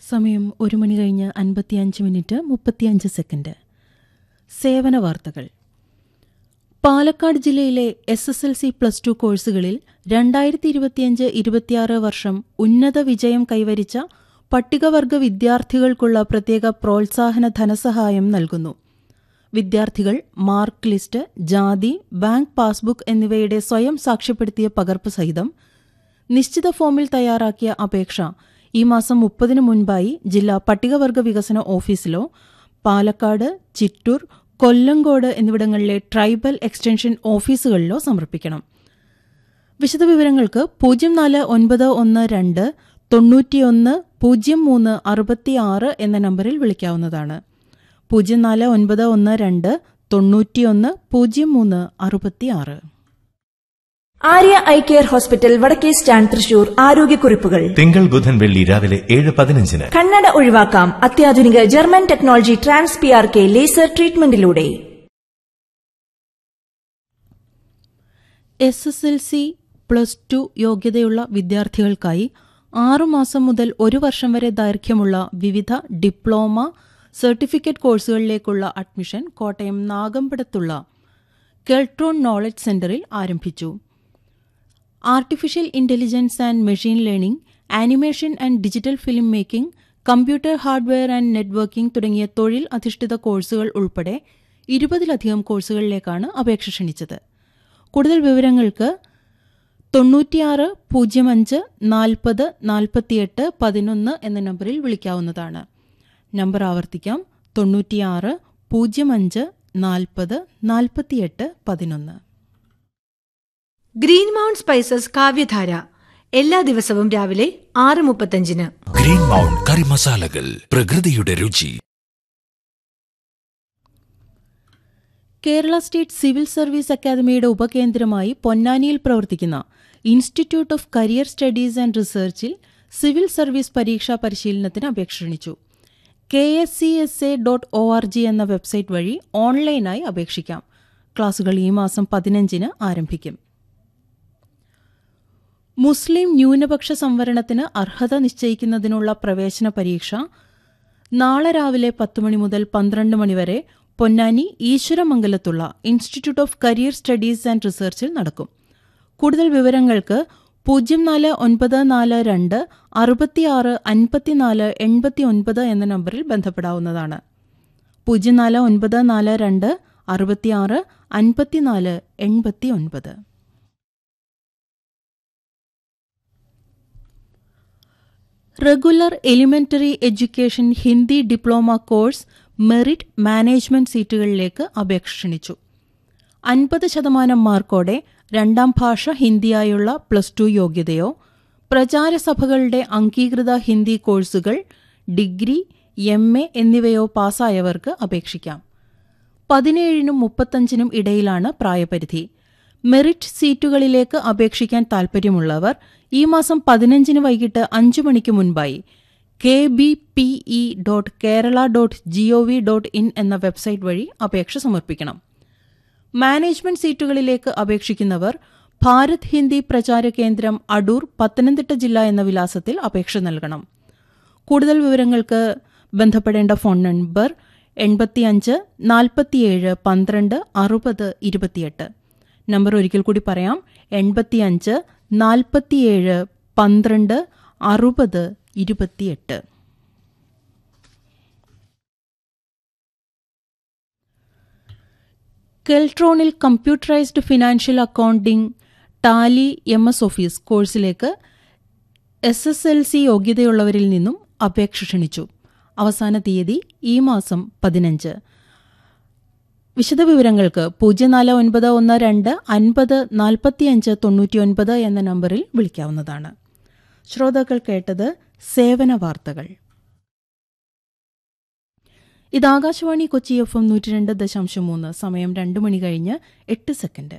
സമയം ഒരു മണി കഴിഞ്ഞ് അൻപത്തിയഞ്ച് മിനിറ്റ് മുപ്പത്തിയഞ്ച് സെക്കൻഡ് സേവന വാർത്തകൾ പാലക്കാട് ജില്ലയിലെ S S L C plus two കോഴ്സുകളിൽ രണ്ടായിരത്തി ഇരുപത്തിയഞ്ച് ഇരുപത്തിയാറ് വർഷം ഉന്നത വിജയം കൈവരിച്ച പട്ടികവർഗ വിദ്യാർത്ഥികൾക്കുള്ള പ്രത്യേക പ്രോത്സാഹന ധനസഹായം നൽകുന്നു വിദ്യാർത്ഥികൾ മാർക്ക് ലിസ്റ്റ് ജാതി ബാങ്ക് പാസ്ബുക്ക് എന്നിവയുടെ സ്വയം സാക്ഷ്യപ്പെടുത്തിയ പകർപ്പ് സഹിതം നിശ്ചിത ഫോമിൽ തയ്യാറാക്കിയ അപേക്ഷ ഈ മാസം മുപ്പതിന് മുൻപായി ജില്ലാ പട്ടികവർഗ വികസന ഓഫീസിലോ പാലക്കാട് ചിറ്റൂർ കൊല്ലങ്കോട് എന്നിവിടങ്ങളിലെ ട്രൈബൽ എക്സ്റ്റൻഷൻ ഓഫീസുകളിലോ സമർപ്പിക്കണം വിശദവിവരങ്ങൾക്ക് പൂജ്യം നാല് ഒൻപത് ഒന്ന് രണ്ട് തൊണ്ണൂറ്റിയൊന്ന് പൂജ്യം മൂന്ന് അറുപത്തിയാറ് എന്ന നമ്പറിൽ വിളിക്കാവുന്നതാണ് പൂജ്യം നാല് ഒൻപത് ഒന്ന് രണ്ട് തൊണ്ണൂറ്റിയൊന്ന് പൂജ്യം മൂന്ന് അറുപത്തിയാറ് ആര്യ ഐ കെയർ ഹോസ്പിറ്റൽ വടക്കേ സ്റ്റാൻഡ് തൃശൂർ ആരോഗ്യക്കുറിപ്പുകൾ തിങ്കൾ ബുധൻ വെള്ളി രാവിലെ ഏഴ് പതിനഞ്ചിന് കണ്ണട ഒഴിവാക്കാം അത്യാധുനിക German technology trans P R K laser ട്രീറ്റ്മെന്റിലൂടെ S S L C plus two യോഗ്യതയുള്ള വിദ്യാർത്ഥികൾക്കായി ആറുമാസം മുതൽ ഒരു വർഷം വരെ ദൈർഘ്യമുള്ള വിവിധ ഡിപ്ലോമ സർട്ടിഫിക്കറ്റ് കോഴ്സുകളിലേക്കുള്ള അഡ്മിഷൻ കോട്ടയം നാഗമ്പടത്തുള്ള കെൽട്രോൺ നോളജ് സെന്ററിൽ ആരംഭിച്ചു artificial intelligence and machine learning animation and digital film making computer hardware and networking തുടങ്ങിയ തൊഴിൽ അധിഷ്ഠിത കോഴ്സുകൾ ഉൾപ്പെടെ ഇരുപതിലധികം കോഴ്സുകളിലേക്കാണ് അപേക്ഷ ക്ഷണിച്ചത് കൂടുതൽ വിവരങ്ങൾക്ക് തൊണ്ണൂറ്റിയാറ് പൂജ്യം അഞ്ച് നാൽപ്പത് നാൽപ്പത്തിയെട്ട് പതിനൊന്ന് എന്ന നമ്പറിൽ വിളിക്കാവുന്നതാണ് നമ്പർ ആവർത്തിക്കാം തൊണ്ണൂറ്റിയാറ് പൂജ്യം അഞ്ച് നാൽപ്പത് നാൽപ്പത്തിയെട്ട് പതിനൊന്ന് ഗ്രീൻ മൗണ്ട് സ്പൈസസ് കാവ്യധാര എല്ലാ ദിവസവും രാവിലെ ആറ് മുപ്പത്തഞ്ചിന് ഗ്രീൻ മൗണ്ട് കറി മസാലകൾ പ്രകൃതിയുടെ രുചി കേരള സ്റ്റേറ്റ് സിവിൽ സർവീസ് അക്കാദമിയുടെ ഉപകേന്ദ്രമായി പൊന്നാനിയിൽ പ്രവർത്തിക്കുന്ന institute of career studies and റിസർച്ചിൽ സിവിൽ സർവീസ് പരീക്ഷാ പരിശീലനത്തിന് അപേക്ഷ ക്ഷണിച്ചു K S C S A dot O R G എന്ന വെബ്സൈറ്റ് വഴി ഓൺലൈനായി അപേക്ഷിക്കാം ക്ലാസുകൾ ഈ മാസം പതിനഞ്ചിന് ആരംഭിക്കും മുസ്ലിം ന്യൂനപക്ഷ സംവരണത്തിന് അർഹത നിശ്ചയിക്കുന്നതിനുള്ള പ്രവേശന പരീക്ഷ നാളെ രാവിലെ പത്ത് മണി മുതൽ പന്ത്രണ്ട് മണിവരെ പൊന്നാനി ഈശ്വരമംഗലത്തുള്ള institute of career studies and റിസർച്ചിൽ നടക്കും കൂടുതൽ വിവരങ്ങൾക്ക് പൂജ്യം നാല് ഒൻപത് നാല് രണ്ട് അറുപത്തിയാറ് അൻപത്തിനാല് എൺപത്തി ഒൻപത് എന്ന നമ്പറിൽ ബന്ധപ്പെടാവുന്നതാണ് പൂജ്യം നാല് ഒൻപത് നാല് രണ്ട് അറുപത്തിയാറ് അൻപത്തിനാല് എൺപത്തി ഒൻപത് regular elementary education Hindi diploma course merit management സീറ്റുകളിലേക്ക് അപേക്ഷ ക്ഷണിച്ചു അൻപത് ശതമാനം മാർക്കോടെ രണ്ടാം ഭാഷ ഹിന്ദിയായുള്ള പ്ലസ് ടു യോഗ്യതയോ പ്രചാരസഭകളുടെ അംഗീകൃത ഹിന്ദി കോഴ്സുകൾ ഡിഗ്രി എം എ എന്നിവയോ പാസ്സായവർക്ക് അപേക്ഷിക്കാം പതിനേഴിനും മുപ്പത്തഞ്ചിനും ഇടയിലാണ് പ്രായപരിധി മെറിറ്റ് സീറ്റുകളിലേക്ക് അപേക്ഷിക്കാൻ താൽപ്പര്യമുള്ളവർ ഈ മാസം പതിനഞ്ചിന് വൈകിട്ട് അഞ്ചു മണിക്ക് മുൻപായി K B P E dot Kerala dot G O V dot in എന്ന വെബ്സൈറ്റ് വഴി അപേക്ഷ സമർപ്പിക്കണം മാനേജ്മെന്റ് സീറ്റുകളിലേക്ക് അപേക്ഷിക്കുന്നവർ ഭാരത് ഹിന്ദി പ്രചാര കേന്ദ്രം അടൂർ പത്തനംതിട്ട ജില്ല എന്ന വിലാസത്തിൽ അപേക്ഷ നൽകണം കൂടുതൽ വിവരങ്ങൾക്ക് ബന്ധപ്പെടേണ്ട ഫോൺ നമ്പർ എൺപത്തിയഞ്ച് നാൽപ്പത്തിയേഴ് പന്ത്രണ്ട് അറുപത് ഇരുപത്തിയെട്ട് നമ്പർ ഒരിക്കൽ കൂടി പറയാം എൺപത്തിയഞ്ച് നാൽപ്പത്തിയേഴ് പന്ത്രണ്ട് അറുപത് ഇരുപത്തിയെട്ട് കെൽട്രോണിൽ computerised financial accounting tally M S office കോഴ്സിലേക്ക് എസ് എസ് എൽ സി യോഗ്യതയുള്ളവരിൽ നിന്നും അപേക്ഷ ക്ഷണിച്ചു അവസാന തീയതി ഈ മാസം പതിനഞ്ച് വിശദവിവരങ്ങൾക്ക് പൂജ്യം നാല് ഒൻപത് ഒന്ന് രണ്ട് അൻപത് നാൽപ്പത്തിയഞ്ച് തൊണ്ണൂറ്റിയൊൻപത് എന്ന നമ്പറിൽ വിളിക്കാവുന്നതാണ് ശ്രോതാക്കൾ കേട്ടത് സേവന വാർത്തകൾ ഇത് ആകാശവാണി കൊച്ചി എഫ് എം നൂറ്റി രണ്ട് ദശാംശം മൂന്ന് സമയം രണ്ട് മണി കഴിഞ്ഞ് എട്ട് സെക്കൻഡ്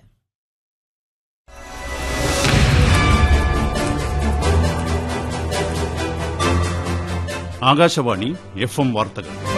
ആകാശവാണി എഫ് എം വാർത്തകൾ